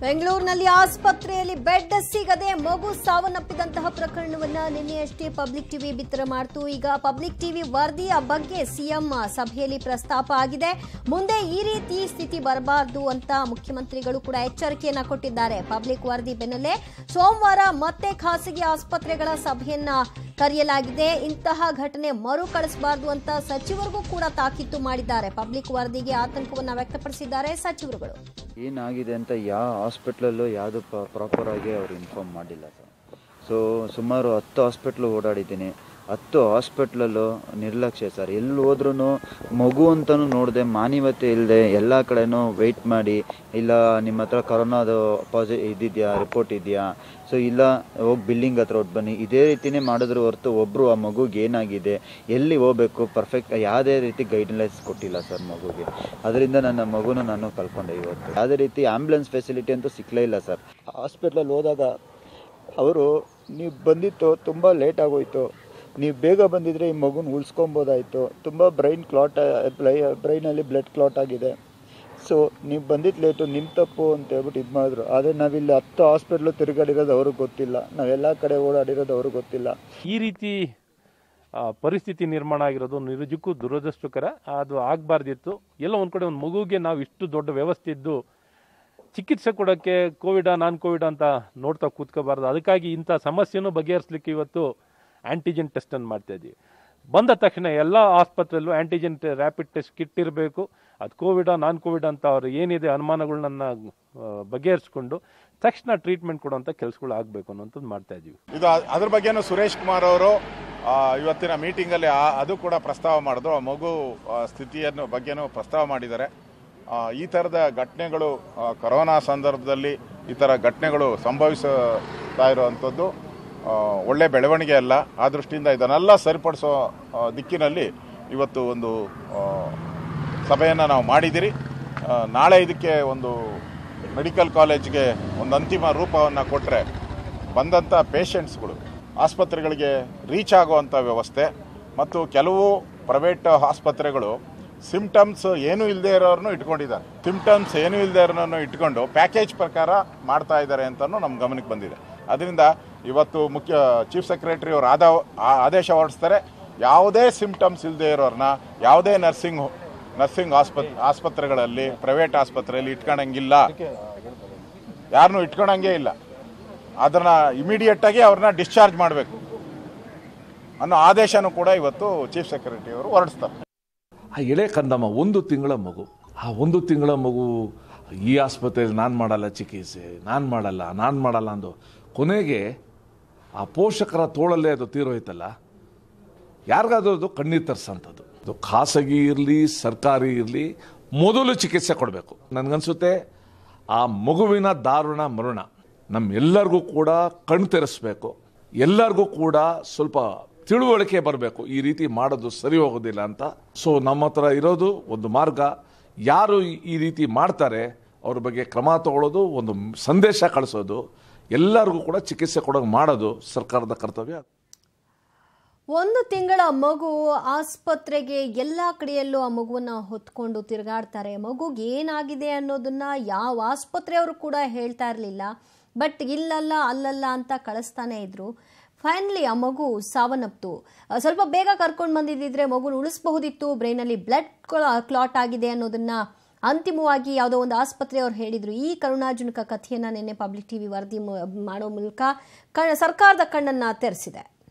ಬೆಂಗಳೂರಿನಲ್ಲಿ ಆಸ್ಪತ್ರೆಯಲ್ಲಿ ಬೆಡ್ ಸಿಗದೆ ಮಗು ಸಾವನ್ನಪ್ಪಿದಂತಹ ಪ್ರಕರಣವನ್ನ ನಿನ್ನೆಯಷ್ಟೇ ಪಬ್ಲಿಕ್ ಟಿವಿ ಬಿತ್ತರ ಮಾಡಿತು ಈಗ ಪಬ್ಲಿಕ್ ಟಿವಿ ವರದಿಯ ಬಗ್ಗೆ ಸಿಎಂ ಸಭೆಯಲ್ಲಿ ಪ್ರಸ್ತಾಪ ಆಗಿದೆ ಮುಂದೆ ಈ ರೀತಿ ಸ್ಥಿತಿ ಬರಬಾರದು ಅಂತ ಮುಖ್ಯಮಂತ್ರಿಗಳು ಕೂಡ ಎಚ್ಚರಿಕೆಯನ್ನ ಕೊಟ್ಟಿದ್ದಾರೆ ಪಬ್ಲಿಕ್ ವರದಿ ಬೆನ್ನಲ್ಲೇ ಸೋಮವಾರ ಮತ್ತೆ ಖಾಸಗಿ ಆಸ್ಪತ್ರೆಗಳ ಸಭೆಯನ್ನ ಕರೆಯಲಾಗಿದೆ ಇಂತಹ ಘಟನೆ ಮರುಕಳಿಸಬಾರದು ಅಂತ ಸಚಿವರಿಗೂ ಕೂಡ ತಾಕೀತು ಮಾಡಿದ್ದಾರೆ ಪಬ್ಲಿಕ್ ವರದಿಗೆ ಆತಂಕವನ್ನ ವ್ಯಕ್ತಪಡಿಸಿದ್ದಾರೆ ಸಚಿವರುಗಳು ಏನಾಗಿದೆ ಅಂತ ಯಾವ ಹಾಸ್ಪಿಟ್ಲಲ್ಲೂ ಯಾವುದು ಪ್ರಾಪರ್ ಆಗಿ ಅವ್ರು ಇನ್ಫಾರ್ಮ್ ಮಾಡಿಲ್ಲ ಸರ್ ಸೊ ಸುಮಾರು ಹತ್ತು ಹಾಸ್ಪಿಟ್ಲು ಓಡಾಡಿದ್ದೀನಿ ಹತ್ತು ಹಾಸ್ಪಿಟ್ಲಲ್ಲೂ ನಿರ್ಲಕ್ಷ್ಯ ಸರ್ ಎಲ್ಲಿ ಹೋದ್ರೂ ಮಗು ಅಂತಲೂ ನೋಡಿದೆ ಮಾನವತೆ ಇಲ್ಲದೆ ಎಲ್ಲ ಕಡೆನೂ ವೆಯ್ಟ್ ಮಾಡಿ ಇಲ್ಲ ನಿಮ್ಮ ಹತ್ರ ಕೊರೋನಾದು ಪಾಸಿ ಇದಿದೆಯಾ ರಿಪೋರ್ಟ್ ಇದೆಯಾ ಸೊ ಇಲ್ಲ ಹೋಗಿ ಬಿಲ್ಡಿಂಗ್ ಹತ್ರ ಹೊಟ್ಟು ಬನ್ನಿ ಇದೇ ರೀತಿನೇ ಮಾಡಿದ್ರು ಹೊರತು ಒಬ್ಬರು ಆ ಮಗುಗೆ ಏನಾಗಿದೆ ಎಲ್ಲಿ ಹೋಗಬೇಕು ಪರ್ಫೆಕ್ಟ್ ಯಾವುದೇ ರೀತಿ ಗೈಡ್ಲೈನ್ಸ್ ಕೊಟ್ಟಿಲ್ಲ ಸರ್ ಮಗುಗೆ ಅದರಿಂದ ನನ್ನ ಮಗುನ ನಾನು ಕಳ್ಕೊಂಡೆ ಇವತ್ತು ಯಾವುದೇ ರೀತಿ ಆ್ಯಂಬುಲೆನ್ಸ್ ಫೆಸಿಲಿಟಿ ಅಂತೂ ಸಿಕ್ಕಲೇ ಇಲ್ಲ ಸರ್ ಹಾಸ್ಪಿಟ್ಲಲ್ಲಿ ಹೋದಾಗ ಅವರು ನೀವು ಬಂದಿತ್ತು ತುಂಬ ಲೇಟ್ ಆಗೋಯ್ತು ನೀವು ಬೇಗ ಬಂದಿದ್ರೆ ಈ ಮಗುನ ಉಳಿಸ್ಕೊಬೋದಾಯಿತು ತುಂಬ ಬ್ರೈನ್ ಕ್ಲಾಟ್ ಬ್ರೈನಲ್ಲಿ ಬ್ಲಡ್ ಕ್ಲಾಟ್ ಆಗಿದೆ ಸೊ ನೀವು ಬಂದಿದ್ದು ಲೇಟು ನಿಮ್ಮ ತಪ್ಪು ಅಂತ ಹೇಳ್ಬಿಟ್ಟು ಇದು ಮಾಡಿದ್ರು ಆದರೆ ನಾವಿಲ್ಲಿ ಹತ್ತು ಹಾಸ್ಪಿಟ್ಲು ತಿರುಗಾಡಿರೋದು ಅವ್ರಿಗೆ ಗೊತ್ತಿಲ್ಲ ನಾವೆಲ್ಲ ಕಡೆ ಓಡಾಡಿರೋದು ಅವ್ರಿಗೆ ಗೊತ್ತಿಲ್ಲ ಈ ರೀತಿ ಆ, ಪರಿಸ್ಥಿತಿ ನಿರ್ಮಾಣ ಆಗಿರೋದು ನಿಜಕ್ಕೂ ದುರದೃಷ್ಟಕರ ಅದು ಆಗಬಾರ್ದಿತ್ತು ಎಲ್ಲ ಒಂದು ಕಡೆ ಒಂದು ಮಗುಗೆ ನಾವು ಇಷ್ಟು ದೊಡ್ಡ ವ್ಯವಸ್ಥೆ ಇದ್ದು ಚಿಕಿತ್ಸೆ ಕೊಡೋಕ್ಕೆ ಕೋವಿಡ ನಾನ್ ಕೋವಿಡ್ ಅಂತ ನೋಡ್ತಾ ಕೂತ್ಕೋಬಾರ್ದು ಅದಕ್ಕಾಗಿ ಇಂಥ ಸಮಸ್ಯೆನೂ ಬಗೆಹರಿಸಲಿಕ್ಕೆ ಇವತ್ತು ಆಂಟಿಜೆನ್ ಟೆಸ್ಟನ್ನು ಮಾಡ್ತಾ ಇದ್ದೀವಿ ಬಂದ ತಕ್ಷಣ ಎಲ್ಲ ಆಸ್ಪತ್ರೆಯಲ್ಲೂ ಆಂಟಿಜೆನ್ ರ್ಯಾಪಿಡ್ ಟೆಸ್ಟ್ ಕಿಟ್ ಇರಬೇಕು ಅದು ಕೋವಿಡ ನಾನ್ ಕೋವಿಡ್ ಅಂತ ಅವ್ರು ಏನಿದೆ ಅನುಮಾನಗಳನ್ನ ಬಗೆಹರಿಸ್ಕೊಂಡು ತಕ್ಷಣ ಟ್ರೀಟ್ಮೆಂಟ್ ಕೊಡುವಂಥ ಕೆಲಸಗಳು ಆಗಬೇಕು ಅನ್ನೋಂಥದ್ದು ಮಾಡ್ತಾ ಇದ್ದೀವಿ ಇದು ಅ- ಅದ್ರ ಬಗ್ಗೆನೂ ಸುರೇಶ್ ಕುಮಾರ್ ಅವರು ಆ, ಇವತ್ತಿನ ಮೀಟಿಂಗಲ್ಲಿ ಆ- ಅದು ಕೂಡ ಪ್ರಸ್ತಾವ ಮಾಡಿದ್ರು ಆ ಮಗು ಆ, ಸ್ಥಿತಿಯನ್ನು ಬಗ್ಗೆನೂ ಪ್ರಸ್ತಾವ ಮಾಡಿದ್ದಾರೆ ಆ, ಈ ಥರದ ಘಟನೆಗಳು ಆ, ಕೊರೋನಾ ಸಂದರ್ಭದಲ್ಲಿ ಈ ಥರ ಘಟನೆಗಳು ಸಂಭವಿಸ್ತಾ ಇರುವಂಥದ್ದು ಆ, ಒಳ್ಳೆ ಬೆಳವಣಿಗೆ ಅಲ್ಲ ಆ ದೃಷ್ಟಿಯಿಂದ ಇದನ್ನೆಲ್ಲ ಸರಿಪಡಿಸೋ ಆ, ದಿಕ್ಕಿನಲ್ಲಿ ಇವತ್ತು ಒಂದು ಸಭೆಯನ್ನು ನಾವು ಮಾಡಿದಿರಿ ಆ, ನಾಳೆ ಇದಕ್ಕೆ ಒಂದು ಮೆಡಿಕಲ್ ಕಾಲೇಜ್ಗೆ ಒಂದು ಅಂತಿಮ ರೂಪವನ್ನು ಕೊಟ್ಟರೆ ಬಂದಂಥ ಪೇಷಂಟ್ಸ್ಗಳು ಆಸ್ಪತ್ರೆಗಳಿಗೆ ರೀಚ್ ಆಗುವಂಥ ವ್ಯವಸ್ಥೆ ಮತ್ತು ಕೆಲವು ಪ್ರೈವೇಟ್ ಆಸ್ಪತ್ರೆಗಳು ಸಿಮ್ಟಮ್ಸ್ ಏನೂ ಇಲ್ಲದೆ ಇರೋರನ್ನು ಇಟ್ಕೊಂಡಿದ್ದಾರೆ ಸಿಮ್ಟಮ್ಸ್ ಏನೂ ಇಲ್ಲದೆ ಇರೋರನ್ನು ಇಟ್ಕೊಂಡು ಪ್ಯಾಕೇಜ್ ಪ್ರಕಾರ ಮಾಡ್ತಾ ಇದ್ದಾರೆ ಅಂತಲೂ ನಮ್ಮ ಗಮನಕ್ಕೆ ಬಂದಿದೆ ಅದರಿಂದ ಇವತ್ತು ಮುಖ್ಯ ಚೀಫ್ ಸೆಕ್ರೆಟರಿ ಅವರು ಆದ ಆ- ಆದೇಶ ಹೊರಡಿಸ್ತಾರೆ ಯಾವುದೇ ಸಿಮ್ಟಮ್ಸ್ ಇಲ್ಲದೆ ಇರೋರನ್ನ ಯಾವುದೇ ನರ್ಸಿಂಗ್ ನರ್ಸಿಂಗ್ ಆಸ್ಪತ್ ಆಸ್ಪತ್ರೆಗಳಲ್ಲಿ ಪ್ರೈವೇಟ್ ಆಸ್ಪತ್ರೆಯಲ್ಲಿ ಇಟ್ಕೊಳಂಗಿಲ್ಲ ಯಾರನ್ನೂ ಇಟ್ಕೊಳಂಗೇ ಇಲ್ಲ ಅದನ್ನ ಇಮಿಡಿಯೇಟ್ ಆಗಿ ಅವ್ರನ್ನ ಡಿಸ್ಚಾರ್ಜ್ ಮಾಡಬೇಕು ಅನ್ನೋ ಆದೇಶನೂ ಕೂಡ ಇವತ್ತು ಚೀಫ್ ಸೆಕ್ರೆಟರಿ ಅವರು ಹೊರಡಿಸ್ತಾರೆ ಆ ಎಳೆ ಕಂದಮ್ಮ ಒಂದು ತಿಂಗಳ ಮಗು ಆ ಒಂದು ತಿಂಗಳ ಮಗು ಈ ಆಸ್ಪತ್ರೆಯಲ್ಲಿ ನಾನು ಮಾಡಲ್ಲ ಚಿಕಿತ್ಸೆ ನಾನು ಮಾಡಲ್ಲ ನಾನು ಮಾಡಲ್ಲ ಅಂದು ಕೊನೆಗೆ ಆ ಪೋಷಕರ ತೋಳಲ್ಲೇ ಅದು ತೀರೋಯ್ತಲ್ಲ ಯಾರಿಗಾದ್ರೂ ಅದು ಕಣ್ಣೀರು ತರಿಸಂಥದ್ದು ಅದು ಖಾಸಗಿ ಇರಲಿ ಸರ್ಕಾರಿ ಇರಲಿ ಮೊದಲು ಚಿಕಿತ್ಸೆ ಕೊಡಬೇಕು ನನಗನ್ಸುತ್ತೆ ಆ ಮಗುವಿನ ದಾರುಣ ಮರಣ ನಮ್ಮೆಲ್ಲರಿಗೂ ಕೂಡ ಕಣ್ಣು ತೆರೆಸ್ಬೇಕು ಎಲ್ಲರಿಗೂ ಕೂಡ ಸ್ವಲ್ಪ ತಿಳುವಳಿಕೆ ಬರಬೇಕು ಈ ರೀತಿ ಮಾಡೋದು ಸರಿ ಹೋಗೋದಿಲ್ಲ ಅಂತ ಸೊ ನಮ್ಮ ಹತ್ರ ಇರೋದು ಒಂದು ಮಾರ್ಗ ಯಾರು ಈ- ಈ ರೀತಿ ಮಾಡ್ತಾರೆ ಅವ್ರ ಬಗ್ಗೆ ಕ್ರಮ ತಗೊಳ್ಳೋದು ಒಂದು ಸಂದೇಶ ಕಳಿಸೋದು ಎಲ್ಲರಿಗೂ ಕೂಡ ಚಿಕಿತ್ಸೆ ಕೊಡೋಂಗೆ ಮಾಡೋದು ಸರ್ಕಾರದ ಕರ್ತವ್ಯ ಒಂದು ತಿಂಗಳ ಮಗು ಆಸ್ಪತ್ರೆಗೆ ಎಲ್ಲ ಕಡೆಯಲ್ಲೂ ಆ ಮಗುವನ್ನ ಹೊತ್ಕೊಂಡು ತಿರುಗಾಡ್ತಾರೆ ಮಗುಗೆ ಏನಾಗಿದೆ ಅನ್ನೋದನ್ನ ಯಾವ ಆಸ್ಪತ್ರೆಯವರು ಕೂಡ ಹೇಳ್ತಾ ಇರಲಿಲ್ಲ ಬಟ್ ಇಲ್ಲಲ್ಲ ಅಲ್ಲಲ್ಲ ಅಂತ ಕಳಿಸ್ತಾನೆ ಇದ್ರು ಫೈನಲಿ ಆ ಮಗು ಸಾವನ್ನಪ್ತು ಆ, ಸ್ವಲ್ಪ ಬೇಗ ಕರ್ಕೊಂಡು ಬಂದಿದ್ದಿದ್ರೆ ಮಗುನ ಉಳಿಸಬಹುದಿತ್ತು ಬ್ರೈನಲ್ಲಿ ಬ್ಲಡ್ ಕ್ಲಾಟ್ ಆಗಿದೆ ಅನ್ನೋದನ್ನ ಅಂತಿಮವಾಗಿ ಯಾವುದೋ ಒಂದು ಆಸ್ಪತ್ರೆಯವರು ಹೇಳಿದ್ರು ಈ ಕರುಣಾಜನಕ ಕಥೆಯನ್ನ ನಿನ್ನೆ ಪಬ್ಲಿಕ್ ಟಿವಿ ವರದಿ ಮು- ಮಾಡೋ ಮೂಲಕ ಕ ಸರ್ಕಾರದ ಕಣ್ಣನ್ನ ತೆರೆಸಿದೆ